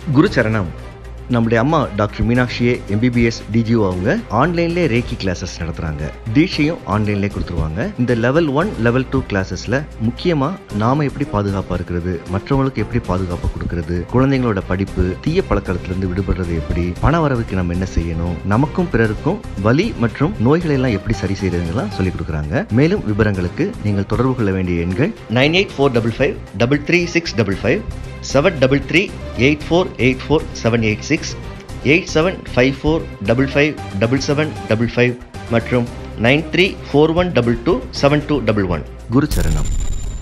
குரு சரணம் நம்முடைய அம்மா டாக்டர் மீனாட்சியே எம்பிபிஎஸ் டிஜிஓ அவங்க ஆன்லைன்லேயே ரேக்கி கிளாஸஸ் நடத்துறாங்க தீட்சையும் ஆன்லைன்லேயே கொடுத்துருவாங்க இந்த லெவல் ஒன் லெவல் டூ கிளாஸஸ்ல முக்கியமா நாம எப்படி பாதுகாப்பா இருக்கிறது மற்றவங்களுக்கு எப்படி பாதுகாப்பு கொடுக்கிறது குழந்தைங்களோட படிப்பு தீய பழக்கத்திலிருந்து விடுபடுறது எப்படி பண வரவுக்கு நம்ம என்ன செய்யணும் நமக்கும் பிறருக்கும் வலி மற்றும் நோய்களை எல்லாம் எப்படி சரி செய்யறதுங்கெல்லாம் சொல்லி கொடுக்குறாங்க மேலும் விவரங்களுக்கு நீங்கள் தொடர்பு கொள்ள வேண்டிய எண்கள் nine eight four double five double three six double five seven double three eight four eight four seven eight six eight seven five four double five double seven double five மற்றும் nine three four one double two seven two double one குரு சரணம்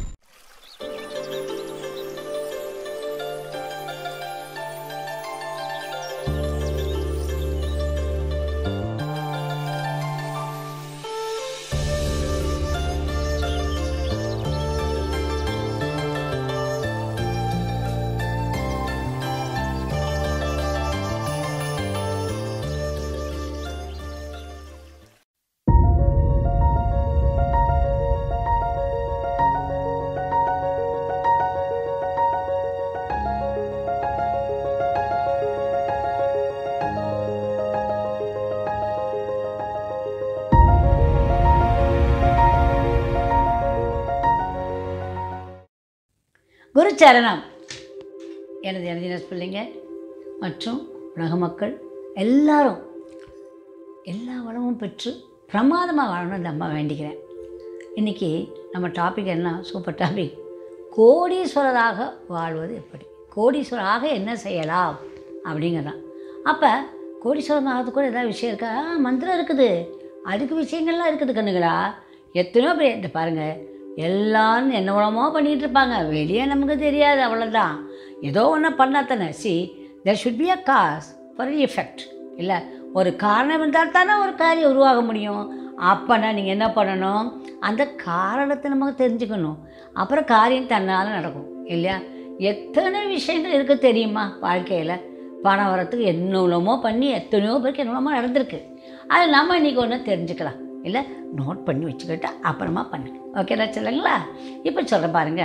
குருச்சரணம் எனது எனதினஸ் பிள்ளைங்க மற்றும் உலக மக்கள் எல்லாரும் எல்லா வளமும் பெற்று பிரமாதமாக வாழணும்னு இந்த அம்மா வேண்டிக்கிறேன் இன்றைக்கி நம்ம டாபிக் என்ன சூப்பர் டாபிக் கோடீஸ்வரராக வாழ்வது எப்படி கோடீஸ்வரராக என்ன செய்யலாம் அப்படிங்கிறதான் அப்போ கோடீஸ்வரன் ஆகிறது கூட ஏதாவது விஷயம் இருக்கா ஆ, மந்திரம் இருக்குது அதுக்கு விஷயங்கள்லாம் இருக்குது கண்ணுங்களா எத்தனையோ பேர் இந்த பாருங்கள் எல்லாரும் என்ன மூலமோ பண்ணிகிட்டு இருப்பாங்க வெளியே நமக்கு தெரியாது அவ்வளோதான் ஏதோ ஒன்று பண்ணால் தானே see there should be a cause for effect இல்லை ஒரு காரணம் இருந்தால் தானே ஒரு காரியம் உருவாக முடியும் அப்போனா நீங்கள் என்ன பண்ணணும் அந்த காரணத்தை நமக்கு தெரிஞ்சுக்கணும் அப்புறம் காரியம் தன்னால் நடக்கும் இல்லையா எத்தனை விஷயங்கள் இருக்குது தெரியுமா வாழ்க்கையில் பணம் வரத்துக்கு என்னென்னமோ பண்ணி எத்தனையோ பேருக்கு என்னென்னமோ நடந்திருக்கு அது நம்ம இன்றைக்கி ஒன்று தெரிஞ்சுக்கலாம் இல்லை நோட் பண்ணி வச்சுக்கிட்டு அப்புறமா பண்ணுங்க ஓகேடா சொல்லுங்களா இப்போ சொல்ல பாருங்க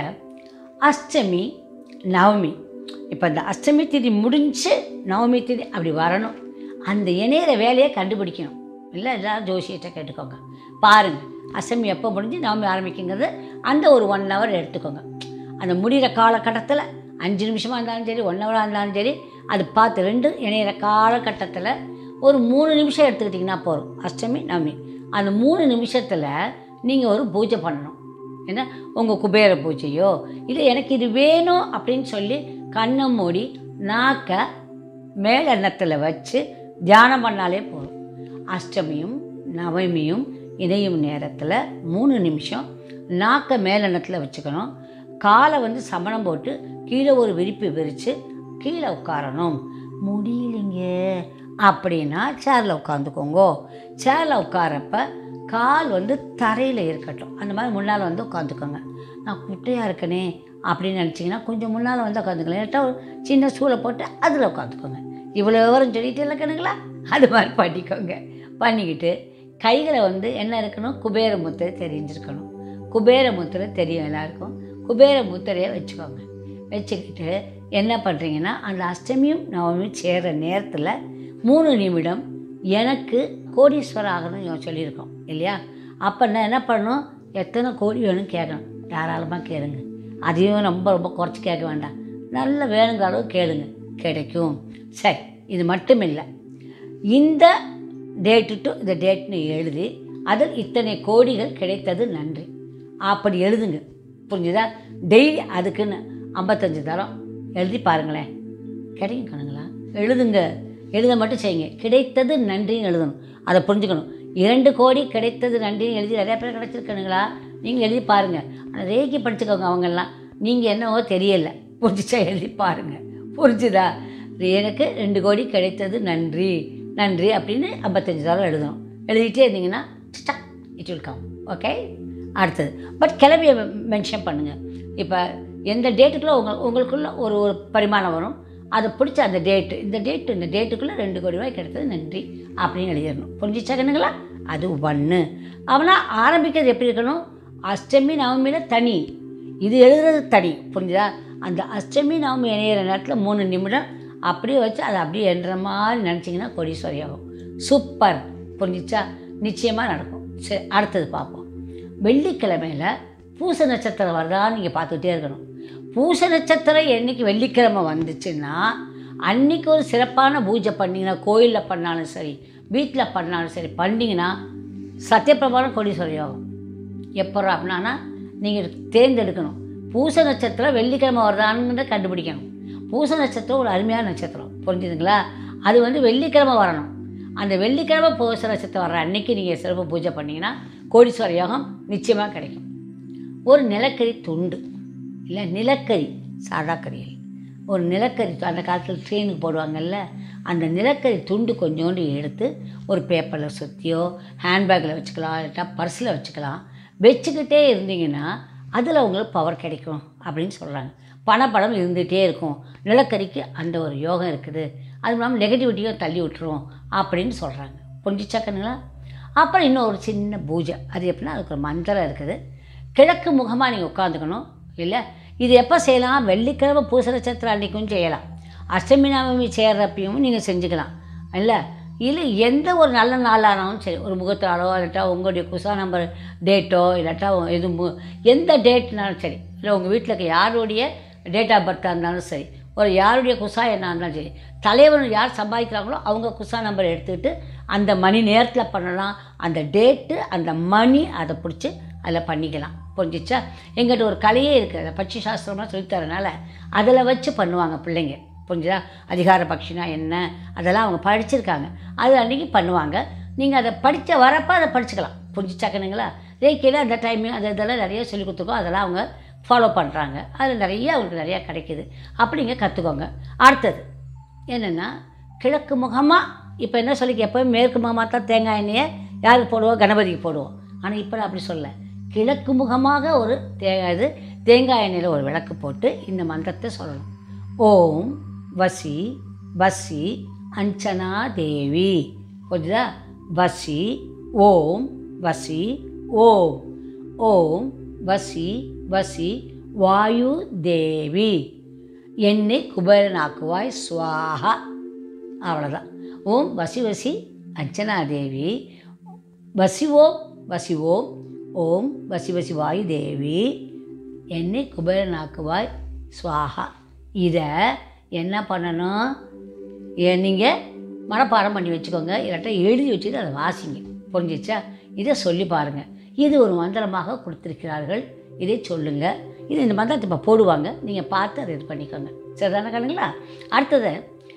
அஷ்டமி நவமி இப்போ இந்த அஷ்டமி திதி முடிஞ்சு நவமி திதி அப்படி வரணும் அந்த இணையிற வேலையை கண்டுபிடிக்கணும் இல்லை எல்லாரும் ஜோசியிட்ட கேட்டுக்கோங்க பாருங்கள் அஷ்டமி எப்போ முடிஞ்சு நவமி ஆரம்பிக்குங்கிறது அந்த ஒரு ஒன் ஹவர் எடுத்துக்கோங்க அந்த முடிகிற காலகட்டத்தில் அஞ்சு நிமிஷமாக இருந்தாலும் சரி ஒன் ஹவராக இருந்தாலும் சரி அது பார்த்து ரெண்டு இணையிற காலகட்டத்தில் ஒரு மூணு நிமிஷம் எடுத்துக்கிட்டிங்கன்னா போதும் அஷ்டமி நவமி அந்த மூணு நிமிஷத்தில் நீங்கள் ஒரு பூஜை பண்ணணும் என்ன உங்கள் குபேர பூஜையோ இல்லை எனக்கு இது வேணும் அப்படின்னு சொல்லி கண்ணை மூடி நாக்க மேலெண்ணத்தில் வச்சு தியானம் பண்ணாலே போதும் அஷ்டமியும் நவமியும் இணையும் நேரத்தில் மூணு நிமிஷம் நாக்க மேலெண்ணத்தில் வச்சுக்கணும் காலை வந்து சமணம் போட்டு கீழே ஒரு விரிப்பு விரித்து கீழே உட்காரணும் முடியலைங்க அப்படின்னா சேரில் உட்காந்துக்கோங்கோ சேரில் உட்காரப்ப கால் வந்து தரையில் இருக்கட்டும் அந்த மாதிரி முன்னால் வந்து உட்காந்துக்கோங்க நான் குட்டையாக இருக்கனே அப்படின்னு நினச்சிங்கன்னா கொஞ்சம் முன்னால் வந்து உட்காந்துக்கலாம் இல்லாட்டா ஒரு சின்ன சூளை போட்டு அதில் உட்காந்துக்கோங்க இவ்வளோ விவரம் சொல்லிட்டு இருக்கணுங்களா அது மாதிரி பண்ணிக்கோங்க பண்ணிக்கிட்டு கைகளை வந்து என்ன இருக்கணும் குபேர முத்திரை தெரிஞ்சிருக்கணும் குபேர முத்திரை தெரியும் எல்லாருக்கும் குபேர முத்திரையை வச்சுக்கோங்க வச்சுக்கிட்டு என்ன பண்ணுறீங்கன்னா அந்த அஷ்டமியும் நவமியும் சேர்கிற நேரத்தில் மூணு நிமிடம் எனக்கு கோடீஸ்வரர் ஆகணும்னு சொல்லியிருக்கோம் இல்லையா அப்போ நான் என்ன பண்ணணும் எத்தனை கோடி வேணும் கேட்கணும் தாராளமாக கேளுங்க அதையும் ரொம்ப ரொம்ப குறைச்சி கேட்க வேண்டாம் நல்ல வேணுங்கிற அளவு கேளுங்க கிடைக்கும் சரி இது மட்டும் இல்லை இந்த டேட்டு டு இந்த டேட்னு எழுதி அதில் இத்தனை கோடிகள் கிடைத்தது நன்றி அப்படி எழுதுங்க புரிஞ்சுதா டெய்லி அதுக்குன்னு ஐம்பத்தஞ்சு தரம் எழுதி பாருங்களேன் கிடைக்கும் கணுங்களா எழுதுங்க எழுத மட்டும் செய்யுங்க கிடைத்தது நன்றின்னு எழுதணும் அதை புரிஞ்சுக்கணும் இரண்டு கோடி கிடைத்தது நன்றின்னு எழுதி நிறைய பேர் கிடைச்சிருக்கணுங்களா நீங்கள் எழுதி பாருங்கள் ஆனால் ரேக்கி படிச்சுக்கோங்க அவங்கெல்லாம் நீங்கள் என்னவோ தெரியல புரிஞ்சுச்சா எழுதி பாருங்கள் புரிஞ்சுதா எனக்கு ரெண்டு கோடி கிடைத்தது நன்றி நன்றி அப்படின்னு ஐம்பத்தஞ்சு தரம் எழுதணும் எழுதிட்டே இருந்தீங்கன்னா இட் வில் கம் ஓகே அடுத்தது பட் கிளம்பிய மென்ஷன் பண்ணுங்கள் இப்போ எந்த டேட்டுக்குள்ளே உங்கள் உங்களுக்குள்ள ஒரு ஒரு பரிமாணம் வரும் அதை பிடிச்ச அந்த டேட்டு இந்த டேட்டு இந்த டேட்டுக்குள்ளே ரெண்டு கோடி ரூபாய் கிடைத்தது நன்றி அப்படின்னு எழுதிடணும் புரிஞ்சிச்சாக்கணுங்களா அது ஒன்று அவனா ஆரம்பிக்கிறது எப்படி இருக்கணும் அஷ்டமி நவமியில் தனி இது எழுதுறது தனி புரிஞ்சுதா அந்த அஷ்டமி நவமி இணையிற நேரத்தில் மூணு நிமிடம் அப்படியே வச்சு அதை அப்படியே என்ற மாதிரி நினச்சிங்கன்னா கோடீஸ்வரி ஆகும் சூப்பர் புரிஞ்சிச்சா நிச்சயமாக நடக்கும் சரி அடுத்தது பார்ப்போம் வெள்ளிக்கிழமையில் பூச நட்சத்திரம் வருதான்னு நீங்கள் பார்த்துக்கிட்டே இருக்கணும் பூச நட்சத்திரம் என்னைக்கு வெள்ளிக்கிழமை வந்துச்சுன்னா அன்னைக்கு ஒரு சிறப்பான பூஜை பண்ணிங்கன்னா கோயிலில் பண்ணாலும் சரி வீட்டில் பண்ணாலும் சரி பண்ணிங்கன்னா சத்தியப்பிரமாணம் கோடீஸ்வரி ஆகும் எப்போ அப்படின்னா நீங்கள் தேர்ந்தெடுக்கணும் பூச நட்சத்திரம் வெள்ளிக்கிழமை வருதான்னு கண்டுபிடிக்கணும் பூச நட்சத்திரம் ஒரு அருமையான நட்சத்திரம் புரிஞ்சுதுங்களா அது வந்து வெள்ளிக்கிழமை வரணும் அந்த வெள்ளிக்கிழமை பூச நட்சத்திரம் வர்ற அன்னைக்கு நீங்கள் சிறப்பு பூஜை பண்ணிங்கன்னா கோடீஸ்வர யோகம் நிச்சயமாக கிடைக்கும் ஒரு நிலக்கரி துண்டு இல்லை நிலக்கரி சாதா கரியில் ஒரு நிலக்கரி து- அந்த காலத்தில் ட்ரெயினுக்கு போடுவாங்கல்ல அந்த நிலக்கரி துண்டு கொஞ்சோண்டு எடுத்து ஒரு பேப்பரில் சுற்றியோ ஹேண்ட்பேக்கில் வச்சுக்கலாம் இல்லாட்டா பர்ஸில் வச்சுக்கலாம் வச்சுக்கிட்டே இருந்தீங்கன்னா அதில் உங்களுக்கு பவர் கிடைக்கும் அப்படின்னு சொல்கிறாங்க பணப்படம் இருந்துகிட்டே இருக்கும் நிலக்கரிக்கு அந்த ஒரு யோகம் இருக்குது அது இல்லாமல் நெகட்டிவிட்டியும் தள்ளி விட்டுரும் அப்படின்னு சொல்கிறாங்க புரிஞ்சிச்சாக்கணுங்களா அப்புறம் இன்னும் ஒரு சின்ன பூஜை அது எப்படின்னா அதுக்கு ஒரு மந்திரம் இருக்குது கிழக்கு முகமாக நீங்கள் உட்காந்துக்கணும் இல்லை இது எப்போ செய்யலாம் வெள்ளிக்கிழமை பூச நட்சத்திரம் அன்றைக்கும் செய்யலாம் அஷ்டமி நவமி சேர்றப்பையும் நீங்கள் செஞ்சுக்கலாம் இல்லை இல்லை எந்த ஒரு நல்ல நாளானாலும் சரி ஒரு முகத்தாலோ இல்லாட்டா உங்களுடைய குசா நம்பர் டேட்டோ இல்லாட்டா எது மு எந்த டேட்னாலும் சரி இல்லை உங்கள் வீட்டில் இருக்க யாருடைய டேட் ஆஃப் பர்த்தாக இருந்தாலும் சரி ஒரு யாருடைய குசா என்ன இருந்தாலும் சரி தலைவர் யார் சம்பாதிக்கிறாங்களோ அவங்க குசா நம்பர் எடுத்துக்கிட்டு அந்த மணி நேரத்தில் பண்ணலாம் அந்த டேட்டு அந்த மணி அதை பிடிச்சி அதில் பண்ணிக்கலாம் புரிஞ்சிச்சா எங்கிட்ட ஒரு கலையே இருக்குது அதை பட்சி சாஸ்திரம்லாம் சொல்லித்தரனால அதில் வச்சு பண்ணுவாங்க பிள்ளைங்க புரிஞ்சுதா அதிகார பட்சினா என்ன அதெல்லாம் அவங்க படிச்சிருக்காங்க அது அன்றைக்கி பண்ணுவாங்க நீங்கள் அதை படித்த வரப்போ அதை படிச்சுக்கலாம் புரிஞ்சிச்சாக்கணுங்களா ரேக்கியில் அந்த டைமிங் அது இதெல்லாம் நிறைய சொல்லி கொடுத்துருக்கோம் அதெல்லாம் அவங்க ஃபாலோ பண்ணுறாங்க அது நிறைய அவங்களுக்கு நிறையா கிடைக்கிது அப்படிங்க கற்றுக்கோங்க அடுத்தது என்னென்னா கிழக்கு முகமாக இப்போ என்ன சொல்லி எப்போவும் மேற்கு முகமாக தான் தேங்காய் எண்ணெயை யாருக்கு போடுவோம் கணபதிக்கு போடுவோம் ஆனால் இப்போ நான் அப்படி சொல்ல கிழக்கு முகமாக ஒரு தேங்காய் இது தேங்காய் எண்ணெயில் ஒரு விளக்கு போட்டு இந்த மந்திரத்தை சொல்லணும் ஓம் வசி வசி அஞ்சனா தேவி புரியுதா வசி ஓம் வசி ஓம் ஓம் வசி வசி வாயு தேவி என்னை குபேரனாக்குவாய் சுவாஹா அவ்வளோதான் ஓம் வசி வசி அர்ச்சனா தேவி வசி ஓம் வசி ஓம் ஓம் வசி வசி வாயு தேவி என்னை குபேரனாக்குவாய் சுவாஹா இதை என்ன பண்ணணும் நீங்கள் மனப்பாடம் பண்ணி வச்சுக்கோங்க இல்லாட்டா எழுதி வச்சுட்டு அதை வாசிங்க புரிஞ்சிச்சா இதை சொல்லி பாருங்கள் இது ஒரு மந்திரமாக கொடுத்திருக்கிறார்கள் இதை சொல்லுங்கள் இது இந்த மந்திரத்தை இப்போ போடுவாங்க நீங்கள் பார்த்து அதை இது பண்ணிக்கோங்க சரிதானே கண்ணுங்களா அடுத்தது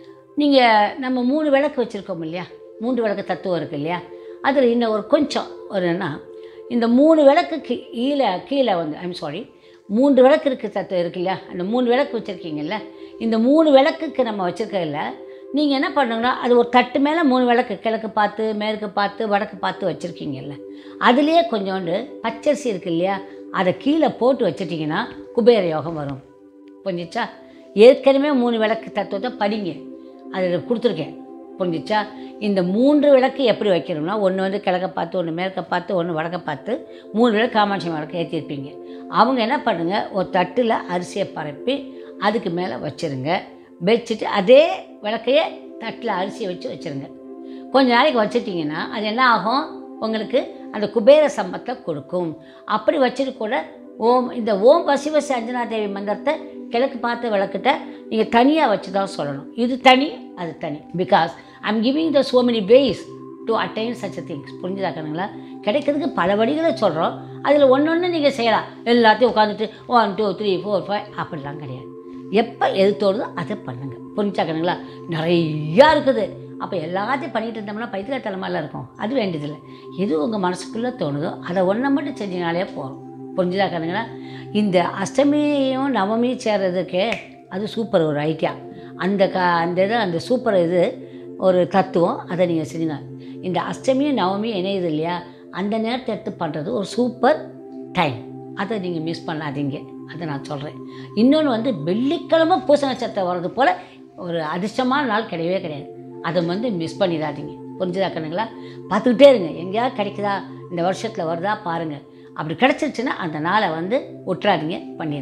நீங்கள் நம்ம மூணு விளக்கு வச்சுருக்கோம் இல்லையா மூன்று விளக்கு தத்துவம் இருக்குது இல்லையா அதில் இன்னும் ஒரு கொஞ்சம் ஒரு என்ன இந்த மூணு விளக்கு கீ- கீழே கீழே வந்து ஐம் சாரி மூன்று விளக்கு இருக்குது தத்துவம் இருக்கு இல்லையா அந்த மூணு விளக்கு வச்சுருக்கீங்கல்ல இந்த மூணு விளக்குக்கு நம்ம வச்சுருக்கல நீங்கள் என்ன பண்ணுங்கன்னா அது ஒரு தட்டு மேலே மூணு விளக்கு கிழக்கு பார்த்து மேற்கு பார்த்து வடக்கு பார்த்து வச்சுருக்கீங்கல்ல அதுலேயே கொஞ்சோண்டு பச்சரிசி இருக்கு இல்லையா அதை கீழே போட்டு வச்சிட்டிங்கன்னா குபேர யோகம் வரும் புரிஞ்சிச்சா ஏற்கனவே மூணு விளக்கு தத்துவத்தை படிங்க அதில் கொடுத்துருக்கேன் புரிஞ்சிச்சா இந்த மூன்று விளக்கு எப்படி வைக்கணும்னா ஒன்று வந்து கிழக்க பார்த்து ஒன்று மேற்க பார்த்து ஒன்று வடக்க பார்த்து மூணு விளக்கு காமாட்சி விளக்கு ஏற்றிருப்பீங்க அவங்க என்ன பண்ணுங்க ஒரு தட்டில் அரிசியை பரப்பி அதுக்கு மேலே வச்சிருங்க வச்சுட்டு அதே விளக்கையே தட்டில் அரிசியை வச்சு வச்சிருங்க கொஞ்ச நாளைக்கு வச்சிட்டிங்கன்னா அது என்ன ஆகும் உங்களுக்கு அந்த குபேர சம்பத்தை கொடுக்கும் அப்படி வச்சுட்டு கூட ஓம் இந்த ஓம் வசிவசி அஞ்சனா தேவி மந்திரத்தை கிழக்கு பார்த்து விளக்கிட்ட நீங்கள் தனியாக வச்சு தான் சொல்லணும் இது தனி அது தனி because I'm giving the so many ways to attain such a things புரிஞ்சுதாக்கணுங்களா கிடைக்கிறதுக்கு பல வழிகளை சொல்கிறோம் அதில் ஒன்று ஒன்று நீங்கள் செய்யலாம் எல்லாத்தையும் உட்காந்துட்டு one two three four five அப்படிலாம் கிடையாது எப்போ எது தோணுதோ அதை பண்ணுங்க புரிஞ்சாக்கணுங்களா நிறையா இருக்குது அப்போ எல்லாத்தையும் பண்ணிட்டு இருந்தோம்னா பைத்தியத்தனமாலாம் இருக்கும் அது வேண்டியதில்லை எது உங்கள் மனசுக்குள்ளே தோணுதோ அதை ஒன்றை மட்டும் செஞ்சீங்கனாலே போதும் புரிஞ்சுதாக்கணுங்களா இந்த அஷ்டமியும் நவமியும் சேர்றதுக்கு அது சூப்பர் ஒரு ஐடியா அந்த க அந்த இது அந்த சூப்பர் இது ஒரு தத்துவம் அதை நீங்கள் செஞ்சுங்க இந்த அஷ்டமியும் நவமியும் இணையுது இல்லையா அந்த நேரத்தை எடுத்து பண்ணுறது ஒரு சூப்பர் டைம் அதை நீங்கள் மிஸ் பண்ணாதீங்க அதை நான் சொல்கிறேன் இன்னொன்று வந்து வெள்ளிக்கிழமை பூச நட்சத்திரம் வர்றது போல் ஒரு அதிர்ஷ்டமான நாள் கிடையவே கிடையாது அதை வந்து மிஸ் பண்ணிடாதீங்க புரிஞ்சுதாக்கணுங்களா பார்த்துக்கிட்டே இருங்க எங்கேயாவது கிடைக்குதா இந்த வருஷத்தில் வருதா பாருங்கள் அப்படி கிடச்சிருச்சுன்னா அந்த நாளை வந்து விட்டுறாதீங்க பண்ணிடுங்க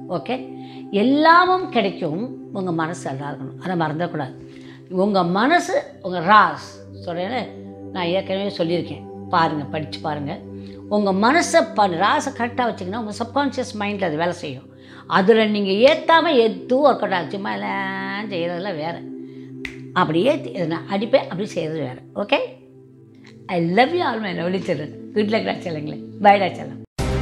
ஓகே எல்லாமும் கிடைக்கும் உங்கள் மனசு நல்லா இருக்கணும் அதை மறந்துடக்கூடாது உங்கள் மனசு உங்கள் ராஸ் சொல்கிறேன்னு நான் ஏற்கனவே சொல்லியிருக்கேன் பாருங்கள் படித்து பாருங்கள் உங்கள் மனசை ப ராசை கரெக்டாக வச்சிங்கன்னா உங்கள் சப்கான்ஷியஸ் மைண்டில் அது வேலை செய்யும் அதில் நீங்கள் ஏற்றாமல் எதுவும் ஒர்க் அவுட் ஆகும் சும்மா எல்லாம் செய்கிறதெல்லாம் வேறு அப்படி ஏற்றி நான் அடிப்பேன் அப்படி செய்கிறது வேறு okay I love you all my lovely children good luck செல்லுங்களே பைடா செல்லம்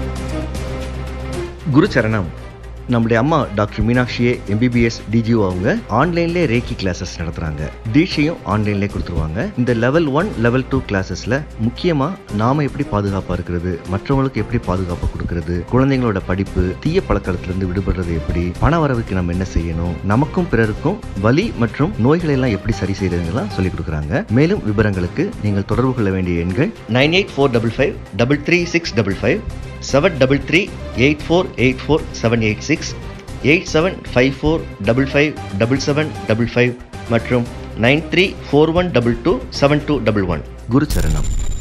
குரு சரணம் நம்முடைய அம்மா டாக்டர் மீனாட்சியே எம்பிபிஎஸ் டிஜிஓ அவங்க ஆன்லைன்லேயே ரேக்கி கிளாஸஸ் நடத்துகிறாங்க தீட்சையும் ஆன்லைன்லேயே கொடுத்துருவாங்க இந்த லெவல் ஒன் லெவல் டூ கிளாஸஸில் முக்கியமாக நாம எப்படி பாதுகாப்பாக இருக்கிறது மற்றவங்களுக்கு எப்படி பாதுகாப்பு கொடுக்கறது குழந்தைங்களோட படிப்பு தீய பழக்கத்திலிருந்து விடுபடுறது எப்படி பண வரவுக்கு நம்ம என்ன செய்யணும் நமக்கும் பிறருக்கும் வலி மற்றும் நோய்களை எல்லாம் எப்படி சரி செய்யறதுங்கெல்லாம் சொல்லிக் கொடுக்குறாங்க மேலும் விவரங்களுக்கு நீங்கள் தொடர்பு கொள்ள வேண்டிய எண்கள் nine eight four double five double three six double five seven double three eight four eight four seven eight six eight seven five four double five double seven double five மற்றும் nine three four one double two seven two double one குரு சரணம்